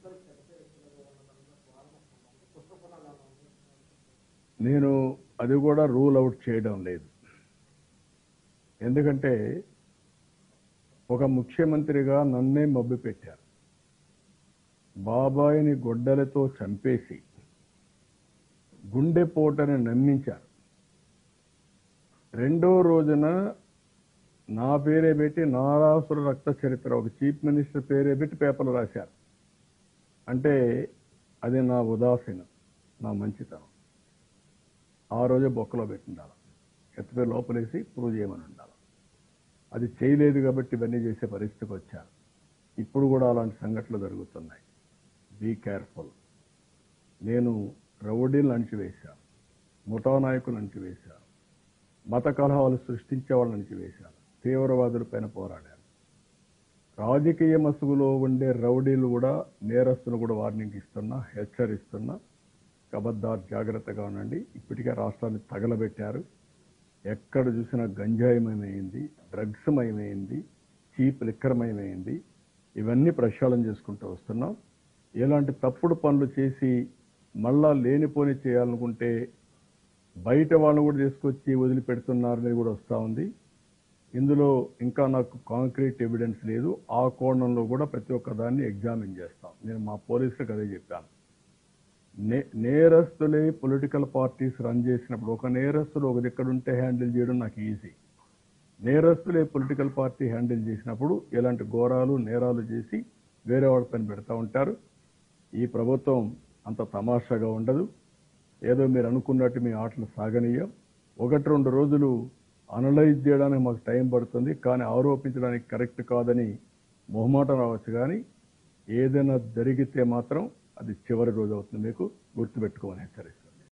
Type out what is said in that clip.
నేను అది కూడా రూల్ అవుట్ చేయడం లేదు ఎందుకంటే ఒక ముఖ్యమంత్రిగా నన్నే మబ్బు పెట్టారు బాబాయిని గొడ్డలతో చంపేసి గుండెపోటని నమ్మించారు రెండో రోజున నా పేరే పెట్టి నారాసుర రక్త చరిత్ర ఒక చీఫ్ మినిస్టర్ పేరే పెట్టి పేపర్లు రాశారు అంటే అది నా ఉదాసీనం నా మంచితనం ఆ రోజే బొక్కలో పెట్టిండాలి ఎత్తిపోయి లోపలేసి ప్రూవ్ చేయమని ఉండాలి అది చేయలేదు కాబట్టి ఇవన్నీ చేసే పరిస్థితికి వచ్చారు ఇప్పుడు కూడా అలాంటి సంఘటనలు జరుగుతున్నాయి బీ కేర్ఫుల్ నేను రౌడీలను అణిచివేశాను ముఠా నాయకులను అణిచివేశాను మత కలహాలు సృష్టించే వాళ్ళని అణిచివేశాను తీవ్రవాదులపైన పోరాడాను రాజకీయ మసుగులో ఉండే రౌడీలు కూడా నేరస్తులు కూడా వార్నింగ్ ఇస్తున్నా హెచ్చరిస్తున్నా కబద్దార్ జాగ్రత్తగా ఉండండి ఇప్పటికే రాష్ట్రాన్ని తగలబెట్టారు ఎక్కడ చూసినా గంజాయమయమైంది డ్రగ్స్ మయమైంది చీప్ లిక్కరమయమైంది ఇవన్నీ ప్రక్షాళన చేసుకుంటూ వస్తున్నాం ఇలాంటి తప్పుడు పనులు చేసి మళ్ళా లేనిపోని చేయాలనుకుంటే బయట వాళ్ళు కూడా తీసుకొచ్చి వదిలిపెడుతున్నారనేది కూడా వస్తూ ఉంది ఇందులో ఇంకా నాకు కాంక్రీట్ ఎవిడెన్స్ లేదు ఆ కోణంలో కూడా ప్రతి ఒక్క దాన్ని ఎగ్జామిన్ చేస్తాం నేను మా పోలీసులకు అదే చెప్పాను నే నేరస్తులే పొలిటికల్ పార్టీస్ రన్ చేసినప్పుడు ఒక నేరస్తులు ఒక దగ్గర ఉంటే హ్యాండిల్ చేయడం నాకు ఈజీ నేరస్తులే పొలిటికల్ పార్టీ హ్యాండిల్ చేసినప్పుడు ఇలాంటి ఘోరాలు నేరాలు చేసి వేరే వాళ్ళ పైన పెడతా ఉంటారు ఈ ప్రభుత్వం అంత తమాషాగా ఉండదు ఏదో మీరు అనుకున్నట్టు మీ ఆటలు సాగనీయం ఒకటి రెండు రోజులు అనలైజ్ చేయడానికి మాకు టైం పడుతుంది కానీ ఆరోపించడానికి కరెక్ట్ కాదని మొహమాటం రావచ్చు కానీ ఏదైనా జరిగితే మాత్రం అది చివరి రోజు అవుతుంది మీకు గుర్తుపెట్టుకోమని హెచ్చరిస్తాను